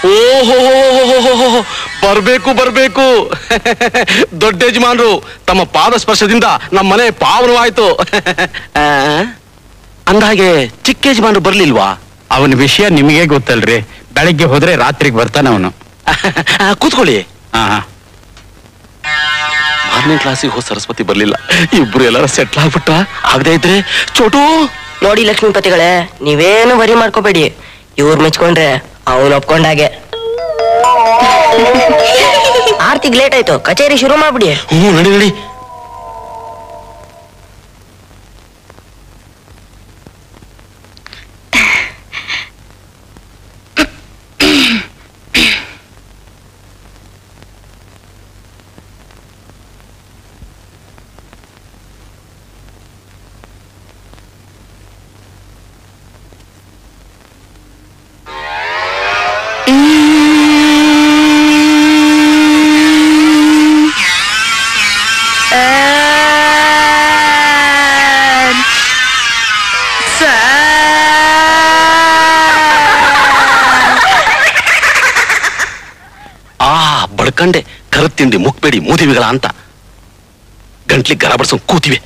ಓಹೋ ಬರ್ಬೇಕು ಬರ್ಬೇಕು ದೊಡ್ಡ ಯಜಮಾನ್ರು ತಮ್ಮ ಪಾದ ಸ್ಪರ್ಶದಿಂದ ನಮ್ಮ ಮನೆ ಪಾವನವಾಯ್ತು ಆ, ಅಂದ್ಹಾಗೆ ಚಿಕ್ಕ ಯಜಮಾನ್ರು ಬರ್ಲಿಲ್ವಾ ಅವನ ವಿಷಯ ನಿಮಗೆ ಗೊತ್ತಲ್ರಿ ಬೆಳಗ್ಗೆ ಹೋದ್ರೆ ರಾತ್ರಿಗೆ ಬರ್ತಾನೆ ಅವನು ಆ, ಕೂತ್ಕೊಳ್ಳಿ ಹಾ ಹಾ ಮಾರನೇ ಕ್ಲಾಸಿಗೆ ಹೋದ್ ಸರಸ್ವತಿ ಬರ್ಲಿಲ್ಲ ಇಬ್ರು ಎಲ್ಲಾರ ಸೆಟ್ಲ್ ಆಗ್ಬಿಟ್ಟ ಆಗದೆ ಇದ್ರೆ ಚೋಟು ನೋಡಿ ಲಕ್ಷ್ಮೀಪತಿಗಳೇ ನೀವೇನು ಬರಿ ಮಾಡ್ಕೋಬೇಡಿ ಇವ್ರು ಮೆಚ್ಕೊಂಡ್ರೆ ಅವನು ಒಪ್ಕೊಂಡಾಗೆ ಆರ್ತಿಗ್ ಲೇಟ್ ಆಯ್ತು ಕಚೇರಿ ಶುರು ಮಾಡ್ಬಿಡಿ ಹ್ಞೂ ನಡಿ ನಡಿ ಆ ಬಡ್ಕಂಡೆ ಕರದ್ ತಿಂಡಿ ಮುಕ್ಬೇಡಿ ಮೂದಿವಿಗಳ ಅಂತ ಗಂಟ್ಲಿಗೆ ಗರ ಬಡ್ಸೋ ಕೂತಿವೆ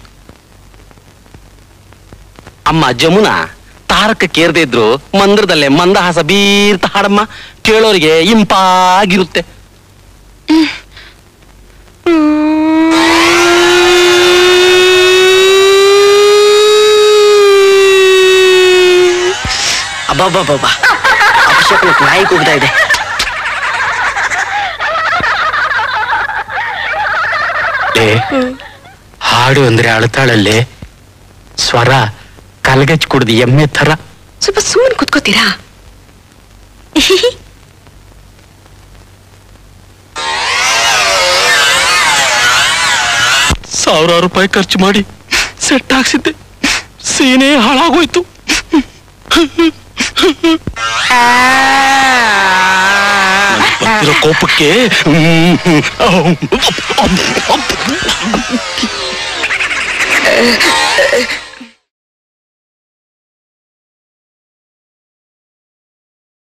ಅಮ್ಮ ಜಮುನಾ ತಾರಕ ಕೇರ್ದೇ ಇದ್ರು ಮಂದಿರದಲ್ಲೇ ಮಂದಹಾಸ ಬೀರ್ತ ಹಾಡಮ್ಮ ಕೇಳೋರಿಗೆ ಇಂಪಾಗಿರುತ್ತೆ ಅಬ್ಬಬ್ಬಬ್ಬ ಅಭಿಷೇಕಕ್ಕೆ ನಾಯಿ ಕೂಗ್ತಾ ಇದೆ ಏ ಹಾಡು ಅಂದ್ರೆ ಅಳ್ತಾಳಲ್ಲೇ ಸ್ವರ ಕಲ್ಗಚ್ ಕುಡ್ದು ಎಮ್ಮೆ ತರ ಸ್ವಲ್ಪ ಸುಮ್ಮನೆ ಕುತ್ಕೋತೀರಾ ಸಾವಿರಾರು ರೂಪಾಯಿ ಖರ್ಚು ಮಾಡಿ ಸೆಟ್ ಹಾಕ್ಸಿದ್ದೆ ಸೀನೆ ಹಾಳಾಗೋಯ್ತು ನನ್ಗ್ ಬರ್ತಿರೋ ಕೋಪಕ್ಕೆ